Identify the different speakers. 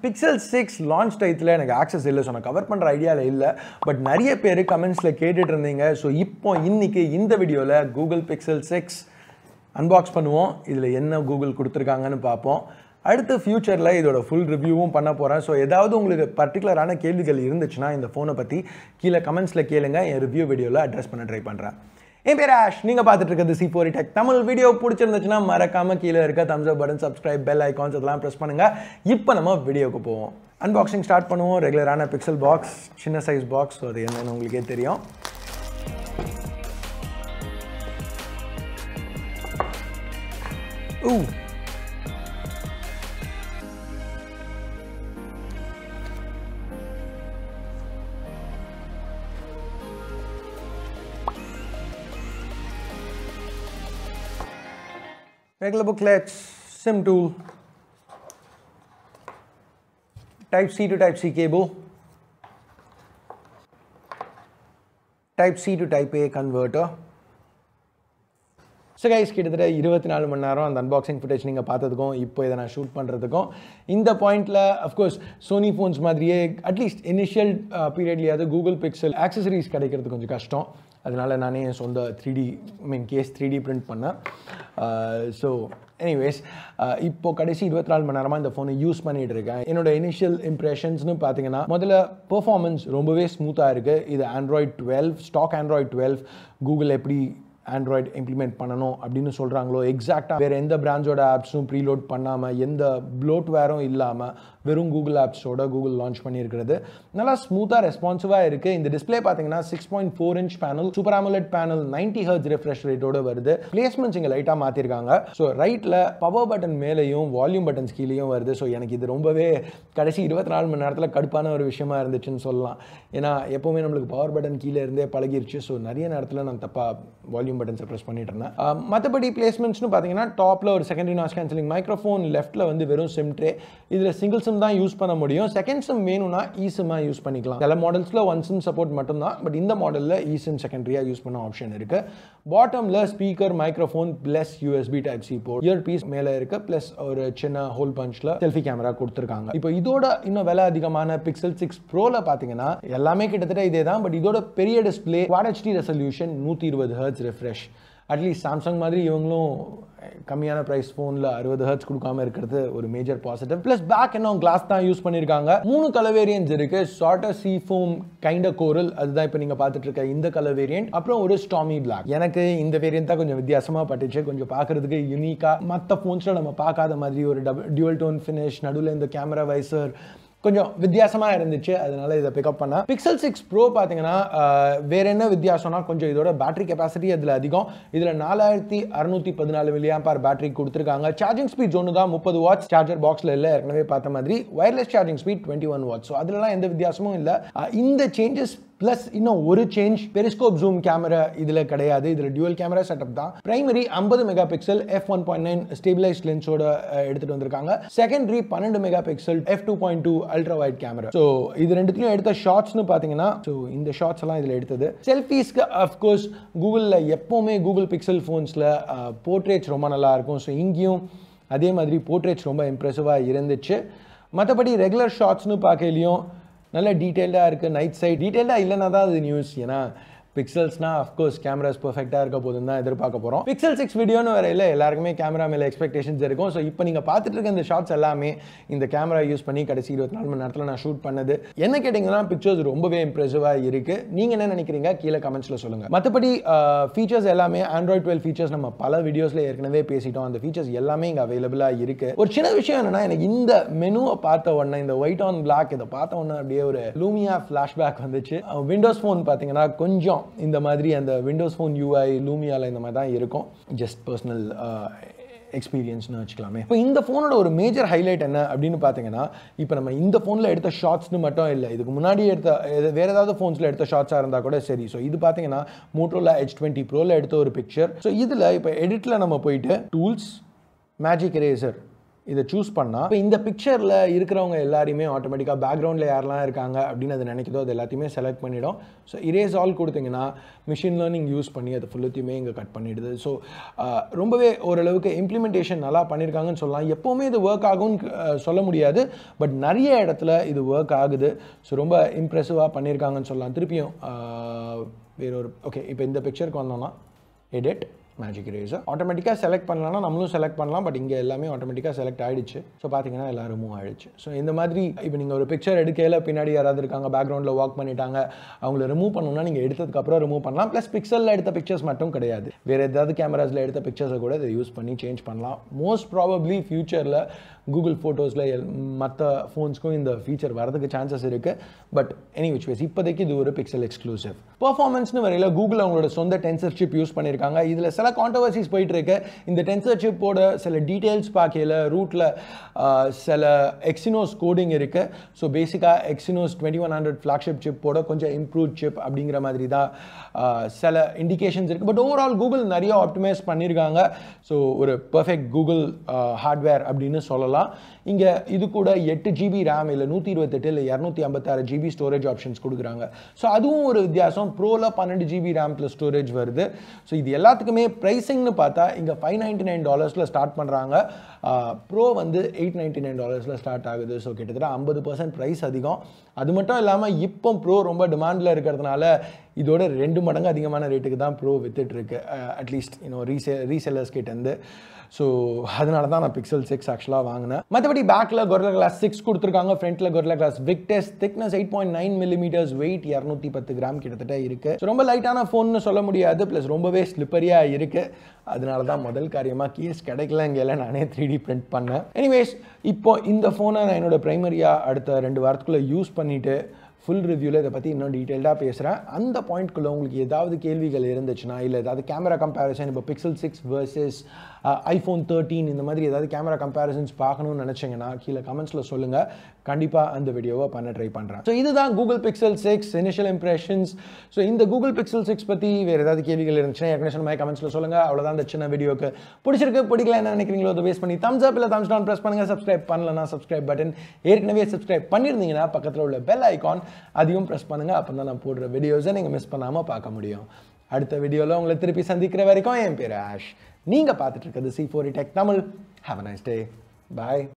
Speaker 1: Pixel six launch டயத்தில் எனக்கு access இல்லை ஸோ நான் கவர் பண்ணுற ஐடியாவில் இல்லை பட் நிறைய பேர் கமெண்ட்ஸில் கேட்டுட்டு இருந்தீங்க ஸோ இப்போ இன்னைக்கு இந்த வீடியோவில் கூகுள் பிக்சல் சிக்ஸ் அன்பாக்ஸ் பண்ணுவோம் இதில் என்ன கூகுள் கொடுத்துருக்காங்கன்னு பார்ப்போம் அடுத்து ஃப்யூச்சரில் இதோட ஃபுல் ரிவ்யூவும் பண்ண போகிறேன் ஸோ ஏதாவது உங்களுக்கு பர்டிகுலரான கேள்விகள் இருந்துச்சுன்னா இந்த ஃபோனை பற்றி கீழே கமெண்ட்ஸில் கேளுங்க என் ரிவ்யூ வீடியோவில் அட்ரஸ் பண்ண ட்ரை பண்ணுறேன் என் பேர் ஆஷ் நீங்கள் பார்த்துட்டு இருக்கிறது C four tech Tamil video பிடிச்சிருந்துச்சுன்னா மறக்காம கீழே இருக்க thumbs up button subscribe bell icons அதெல்லாம் ப்ரெஸ் பண்ணுங்கள் இப்போ நம்ம வீடியோக்கு போவோம் அன்பாக்சிங் ஸ்டார்ட் பண்ணுவோம் ரெகுலரான பிக்சல் பாக்ஸ் சின்ன சைஸ் பாக்ஸ் ஸோ அது என்னன்னு உங்களுக்கே தெரியும் ஊ regular booklets, SIM tool, Type C to Type C cable, Type C to Type A converter. So guys கிட்டத்தட்ட இருபத்தி நாலு மணி நேரம் அந்த அன்பாக்சிங் ஃபுட்டேஜ் நீங்கள் பார்த்ததுக்கும் இப்போ இதை நான் ஷூட் பண்ணுறதுக்கும் இந்த பாயிண்டில் அஃப்கோர்ஸ் சோனி ஃபோன்ஸ் மாதிரியே அட்லீஸ்ட் இனிஷியல் பீரியட்லேயாவது கூகுள் பிக்சல் ஆக்சசரிஸ் கிடைக்கிறது கொஞ்சம் கஷ்டம் அதனால் நானே என் சொந்த த்ரீ டி மீன் கேஸ் த்ரீ டி பிரிண்ட் பண்ணேன் ஸோ எனிவேஸ் இப்போ கடைசி இருபத்தி நாலு மணி நேரமாக இந்த ஃபோனை யூஸ் பண்ணிகிட்டு இருக்கேன் என்னோட இனிஷியல் இம்ப்ரெஷன்ஸ்னு பார்த்தீங்கன்னா முதல்ல பெர்ஃபார்மன்ஸ் ரொம்பவே ஸ்மூத்தாக இருக்குது இது Android twelve stock Android twelve Google எப்படி ஆண்ட்ராய்டு இம்ப்ளிமெண்ட் பண்ணணும் அப்படின்னு சொல்கிறாங்களோ எக்ஸாக்டாக வேறு எந்த பிரான்ச்சோட ஆப்ஸும் ப்ரீலோட் பண்ணாமல் எந்த ப்ளோட்வேரும் இல்லாமல் வெறும் கூகுள் ஆப்ஸோட கூகுள் லான்ச் பண்ணியிருக்கிறது நல்லா ஸ்மூத்தாக ரெஸ்பான்சிவாக இருக்குது இந்த டிஸ்பிளே பார்த்தீங்கன்னா six point four inch panel super AMOLED panel ninety hertz refresh ரேட்டோட வருது பிளேஸ்மெண்ட்ஸ் இங்கே லைட்டாக மாற்றிருக்காங்க ஸோ ரைட்டில் பவர் பட்டன் மேலேயும் வால்யூம் பட்டன்ஸ் கீழேயும் வருது ஸோ எனக்கு இது ரொம்பவே கடைசி இருபத்தி நாலு மணி நேரத்தில் கடுப்பான ஒரு விஷயமா இருந்துச்சுன்னு சொல்லலாம் ஏன்னா எப்போவுமே நம்மளுக்கு பவர் பட்டன் கீழே இருந்தே பழகிருச்சு ஸோ நிறைய நேரத்தில் நான் தப்பாக வால்யூம் பட்டன்ஸை ப்ரெஸ் பண்ணிட்டு இருந்தேன் மற்றபடி பிளேஸ்மெண்ட்ஸ்னு பார்த்தீங்கன்னா டாப்பில் ஒரு செகண்டரி நாய்ஸ் கேன்சலிங் மைக்ரோஃபோன் லெஃப்ட்டில் வந்து வெறும் சிம் ட்ரே இதில் சிங்கிள் சிம் தான் யூஸ் பண்ண முடியும் செகண்ட் சிம் வேணும்னா இ சிம்மாக யூஸ் பண்ணிக்கலாம் சில மாடல்ஸில் ஒன் சிம் சப்போர்ட் மட்டும்தான் பட் இந்த மாடலில் இ சிம் செகண்டரியாக யூஸ் பண்ண ஆப்ஷன் இருக்குது பாட்டமில் speaker microphone plus USB type C port ear piece மேலே இருக்குது ப்ளஸ் ஒரு சின்ன ஹோல் பஞ்சில் செல்ஃபி கேமரா கொடுத்துருக்காங்க இப்போ இதோட இன்னும் விலை அதிகமான பிக்சல் சிக்ஸ் ப்ரோவில் பார்த்தீங்கன்னா எல்லாமே கிட்டத்தட்ட இதே தான் பட் இதோட பெரிய டிஸ்பிளே குவாட் ஹெச்டி ரெசல்யூஷன் நூற்றி இருபது ஹர்ட்ஸ் ரெஃப்ரெஷ் அட்லீஸ்ட் சாம்சங் மாதிரி இவங்களும் கம்மியான ப்ரைஸ் ஃபோனில் அறுபது ஹர்ட்ஸ் கொடுக்காம இருக்கிறது ஒரு மேஜர் பாசிட்டிவ் ப்ளஸ் பேக் இன்னும் கிளாஸ் தான் யூஸ் பண்ணியிருக்காங்க மூணு கலர் வேரியன்ஸ் இருக்கு sorta seafoam kinda coral அதுதான் இப்போ நீங்கள் பார்த்துட்டு இருக்க இந்த கலர் வேரியன்ட் அப்புறம் ஒரு ஸ்டாமி பிளாக் எனக்கு இந்த வேரியன்ட் தான் கொஞ்சம் வித்தியாசமாக பட்டுச்சு கொஞ்சம் பார்க்கறதுக்கு யூனிக்காக மற்ற ஃபோன்ஸில் நம்ம பார்க்காத மாதிரி ஒரு டபுள் டியூவல் டோன் ஃபினிஷ் நடுவில் இந்த கேமரா வைசர் கொஞ்சம் வித்தியாசமாக இருந்துச்சு அதனால இதை பிக்கப் பண்ணேன் பிக்சல் சிக்ஸ் ப்ரோ பார்த்தீங்கன்னா வேற என்ன வித்தியாசம்னா கொஞ்சம் இதோட பேட்டரி கெப்பாசிட்டி அதில் அதிகம் இதில் நாலாயிரத்தி அறுநூத்தி பதினாலு மில்லியாம்பார் பேட்டரி கொடுத்துருக்காங்க சார்ஜிங் ஸ்பீட் ஒன்று தான் முப்பது வாட்ஸ் சார்ஜர் பாக்ஸில் இல்லை ஏற்கனவே பார்த்த மாதிரி wireless charging speed twenty one watts so அதுலலாம் எந்த வித்தியாசமும் இல்லை இந்த சேஞ்சஸ் ப்ளஸ் இன்னும் ஒரு சேஞ்ச் பெரிஸ்கோப் ஜூம் கேமரா இதில் கிடையாது இதில் டியூவல் கேமரா செட்டப் தான் பிரைமரி ஐம்பது mega pixel F one point nine stabilise லென்ஸோட எடுத்துகிட்டு வந்திருக்காங்க செகண்டரி பன்னெண்டு mega pixel F two point two ultra wide camera so இது ரெண்டுத்துலையும் எடுத்த ஷார்ட்ஸ்னு பார்த்தீங்கன்னா ஸோ இந்த ஷார்ட்ஸ் எல்லாம் இதில் எடுத்தது செல்ஃபீஸ்க்கு அஃப்கோர்ஸ் கூகுளில் எப்போவுமே கூகுள் பிக்சல் ஃபோன்ஸில் போர்ட்ரேட்ஸ் ரொம்ப நல்லா இருக்கும் ஸோ இங்கேயும் அதே மாதிரி போர்ட்ரேட்ஸ் ரொம்ப இம்ப்ரெசிவாக இருந்துச்சு மற்றபடி ரெகுலர் ஷார்ட்ஸ்னு பார்க்கலையும் நல்ல டீட்டெயில்டாக இருக்குது நைட் சைட் டீட்டெயில்டாக இல்லைனா தான் அது நியூஸ் ஏன்னா பிக்சல்ஸ்னா அஃப்கோர்ஸ் கேமராஸ் பர்ஃபெக்டாக இருக்க போதுன்னு தான் எதிர்பார்க்க போகிறோம் பிக்சல் சிக்ஸ் வீடியோன்னு வேற இல்லை எல்லாருக்குமே கேமரா மேலே எக்ஸ்பெக்டேஷன்ஸ் இருக்கும் ஸோ இப்போ நீங்கள் பார்த்துட்டு இருக்க இந்த ஷார்ட்ஸ் எல்லாமே இந்த கேமரா யூஸ் பண்ணி கடைசி இருபத்தி நாலு மணி நேரத்தில் நான் ஷூட் பண்ணது என்ன கேட்டிங்கன்னா பிக்சர்ஸ் ரொம்பவே இம்ப்ரெசிவாக இருக்குது நீங்கள் என்ன நினைக்கிறீங்க கீழே கமெண்ட்ஸில் சொல்லுங்கள் மற்றபடி ஃபீச்சர்ஸ் எல்லாமே ஆண்ட்ராய்ட் டுவெல் ஃபீச்சர்ஸ் நம்ம பல வீடியோஸில் ஏற்கனவே பேசிட்டோம் அந்த ஃபீச்சர்ஸ் எல்லாமே இங்கே அவைலபிளாக இருக்குது ஒரு சின்ன விஷயம் என்னன்னா எனக்கு இந்த மெனுவை பார்த்த உடனே இந்த ஒயிட் ஆன் பிளாக் இதை பார்த்த உடனே அப்படியே ஒரு லூமியா ஃப்ளாஷ்பேக் வந்துச்சு விண்டோஸ் ஃபோன் பார்த்தீங்கன்னா கொஞ்சம் இந்த மாதிரி அந்த விண்டோஸ் ஃபோன் யூஐ லூமியாவில் இந்த மாதிரி தான் இருக்கும் ஜஸ்ட் பர்சனல் எக்ஸ்பீரியன்ஸ்னு வச்சுக்கலாமே இப்போ இந்த ஃபோனோட ஒரு மேஜர் ஹைலைட் என்ன அப்படின்னு பார்த்தீங்கன்னா இப்போ நம்ம இந்த ஃபோனில் எடுத்த ஷார்ட்ஸ்னு மட்டும் இல்லை இதுக்கு முன்னாடி எடுத்த எது- வேற ஏதாவது ஃபோன்ஸில் எடுத்த ஷார்ட்ஸாக இருந்தால் கூட சரி ஸோ இது பார்த்தீங்கன்னா மோட்டோல ஹெச் டுவெண்ட்டி ப்ரோவில் எடுத்த ஒரு பிக்சர் ஸோ இதில் இப்போ எடிட்டில் நம்ம போயிட்டு டூல்ஸ் மேஜிக் எரேசர் இதை சூஸ் பண்ணால் இப்போ இந்த பிக்சரில் இருக்கிறவங்க எல்லாரையுமே ஆட்டோமேட்டிக்காக பேக்ரவுண்டில் யாரெல்லாம் இருக்காங்க அப்படின்னு அது நினைக்குதோ அது எல்லாத்தையுமே செலக்ட் பண்ணிடும் ஸோ இரேஸ் ஆல் கொடுத்தீங்கன்னா மிஷின் லேர்னிங் யூஸ் பண்ணி அது ஃபுல்லத்தையுமே இங்கே கட் பண்ணிடுது ஸோ ரொம்பவே ஓரளவுக்கு இம்ப்ளிமெண்டேஷன் நல்லா பண்ணியிருக்காங்கன்னு சொல்லலாம் எப்போவுமே இது ஒர்க் ஆகும்னு அஹ், சொல்ல முடியாது பட் நிறைய இடத்துல இது ஒர்க் ஆகுது ஸோ ரொம்ப இம்ப்ரெசிவாக பண்ணியிருக்காங்கன்னு சொல்லலாம் திருப்பியும் அஹ், வேறொரு ஓகே இப்போ இந்த பிக்சருக்கு வந்தோம்னா எடிட் மேஜிக் இரேசர் ஆட்டோமேட்டிக்காக செலக்ட் பண்ணலாம்னா நம்மளும் செலக்ட் பண்ணலாம் பட் இங்கே எல்லாமே ஆட்டோமேட்டிக்காக செலக்ட் ஆயிடுச்சு ஸோ பார்த்தீங்கன்னா எல்லாம் ரிமூவ் ஆயிடுச்சு ஸோ இந்த மாதிரி இப்போ நீங்கள் ஒரு பிக்சர் எடுக்கையில் பின்னாடி யாராவது இருக்காங்க பேக்ரவுண்டில் வாக் பண்ணிட்டாங்க அவங்கள ரிமூவ் பண்ணணும்னா நீங்கள் எடுத்ததுக்கப்புறம் ரிமூவ் பண்ணலாம் ப்ளஸ் பிக்சலில் எடுத்த பிக்சர்ஸ் மட்டும் கிடையாது வேறு ஏதாவது கேமராஸில் எடுத்த பிக்சர்ஸை கூட இதை யூஸ் பண்ணி சேஞ்ச் பண்ணலாம் மோஸ்ட் ப்ராபப்ளி ஃபியூச்சரில் கூகுள் ஃபோட்டோஸில் மற்ற ஃபோன்ஸ்க்கும் இந்த ஃபீச்சர் வரதுக்கு சான்சஸ் இருக்குது பட் எனி விச் வேஸ் இப்போதைக்கு இது ஒரு பிக்சல் எக்ஸ்க்ளூசிவ் பர்ஃபார்மன்ஸ்னு வரையில் கூகுள் அவங்களோட சொந்த டென்சர் சிப் யூஸ் பண்ணியிருக்காங்க இதில் சில கான்ட்ரவர்சிஸ் போயிட்டு இருக்கு இந்த டென்சர் சிப்போட சில டீட்டெயில்ஸ் பார்க்கல ரூட்டில் சில எக்ஸினோஸ் கோடிங் இருக்கு ஸோ பேசிக்காக Exynos twenty one hundred flagship சிப்போட கொஞ்சம் இம்ப்ரூவ் சிப் அப்படிங்கிற மாதிரி தான் ஆஹ், சில இண்டிகேஷன்ஸ் இருக்குது பட் ஓவரால் கூகுள் நிறைய ஆப்டிமைஸ் பண்ணியிருக்காங்க ஸோ ஒரு பர்ஃபெக்ட் கூகுள் ஹார்ட்வேர் அப்படின்னு சொல்லலாம் இங்கே இது கூட எட்டு ஜிபி ரேம் இல்லை நூற்றி இருபத்தெட்டு இல்லை இரநூத்தி ஐம்பத்தாறு ஜிபி ஸ்டோரேஜ் ஆப்ஷன்ஸ் கொடுக்குறாங்க ஸோ அதுவும் ஒரு வித்தியாசம் ப்ரோவில் பன்னெண்டு ஜிபி ரேம் ப்ளஸ் ஸ்டோரேஜ் வருது ஸோ இது எல்லாத்துக்குமே ப்ரைஸிங்னு பார்த்தா இங்கே ஃபைவ் நைன்ட்டி நைன் டாலர்ஸில் ஸ்டார்ட் பண்ணுறாங்க ப்ரோ வந்து எயிட் நைன்ட்டி நைன் டாலர்ஸில் ஸ்டார்ட் ஆகுது ஸோ கிட்டத்தட்ட ஐம்பது பர்சன்ட் ப்ரைஸ் அதிகம் அது மட்டும் இல்லாமல் இப்போ ப்ரோ ரொம்ப டிமாண்டில் இருக்கிறதுனால இதோட ரெண்டு மடங்கு அதிகமான ரேட்டுக்கு தான் ப்ரோ வித்துட்ருக்கு அட்லீஸ்ட் இன்னும் ரீசே ரீசெல்லர்ஸ் கிட்டேருந்து ஸோ அதனால தான் நான் பிக்சல் சிக்ஸ் ஆக்சுவலாக வாங்கினேன் மற்றபடி பேக்கில் கொரில்லா கிளாஸ் சிக்ஸ் கொடுத்துருக்காங்க ஃப்ரண்ட்டில் Gorilla glass Victus thickness eight point nine millimetres weight இரநூத்தி பத்து கிராம் கிட்டத்தட்ட இருக்கு So, ரொம்ப லைட்டான ஃபோன்னு சொல்ல முடியாது ப்ளஸ் ரொம்பவே ஸ்லிப்பரியாக இருக்கு அதனால தான் முதல் காரியமாக கேஸ் கிடைக்கலங்கையில நானே த்ரீ டி பிரிண்ட் பண்ணேன் எனிவேஸ் இப்போ இந்த ஃபோனை நான் என்னோட ப்ரைமரியாக அடுத்த ரெண்டு வாரத்துக்குள்ளே யூஸ் பண்ணிவிட்டு ஃபுல் ரிவ்யூவில் இதை பற்றி இன்னும் டீட்டெயில்டாக பேசுகிறேன் அந்த பாயிண்ட்குள்ளே உங்களுக்கு ஏதாவது கேள்விகள் இருந்துச்சுன்னா இல்லை ஏதாவது கேமரா கம்பேரிசன் இப்போ Pixel six versus iPhone thirteen இந்த மாதிரி ஏதாவது கேமரா கம்பேரிசன்ஸ் பார்க்கணும்னு நினச்சிங்கன்னா கீழே கமெண்ட்ஸில் சொல்லுங்கள் கண்டிப்பாக அந்த வீடியோவை பண்ண ட்ரை பண்ணுறேன் ஸோ இதுதான் Google Pixel six initial impressions so இந்த கூகுள் பிக்சல் சிக்ஸ் பற்றி வேறு ஏதாவது கேள்விகள் இருந்துச்சுன்னா ஏற்கனவே சொன்ன மாதிரி கமெண்ட்ஸில் சொல்லுங்கள் அவ்வளோதான் இந்த சின்ன வீடியோக்கு பிடிச்சிருக்கு பிடிக்கல என்ன நினைக்கிறீங்களோ அதை வேஸ்ட் பண்ணி தம்ஸ் அப் இல்லை தம்ஸ் டவுன் ப்ரெஸ் பண்ணுங்கள் சப்ஸ்கிரைப் பண்ணலன்னா சப்ஸ்கிரைப் பட்டன் ஏற்கனவே சப்ஸ்கிரைப் பண்ணியிருந்தீங்கன்னா பக்கத்தில் உள்ள பெல் ஐகான் அதையும் ப்ரெஸ் பண்ணுங்கள் அப்போ தான் நான் போடுற வீடியோஸை நீங்கள் மிஸ் பண்ணாமல் பார்க்க முடியும் அடுத்த வீடியோவில் உங்களை திருப்பி சந்திக்கிற வரைக்கும் என் பேர் ஆஷ் நீங்கள் பார்த்துட்டு இருக்கிறது C four tech Tamil have a nice day bye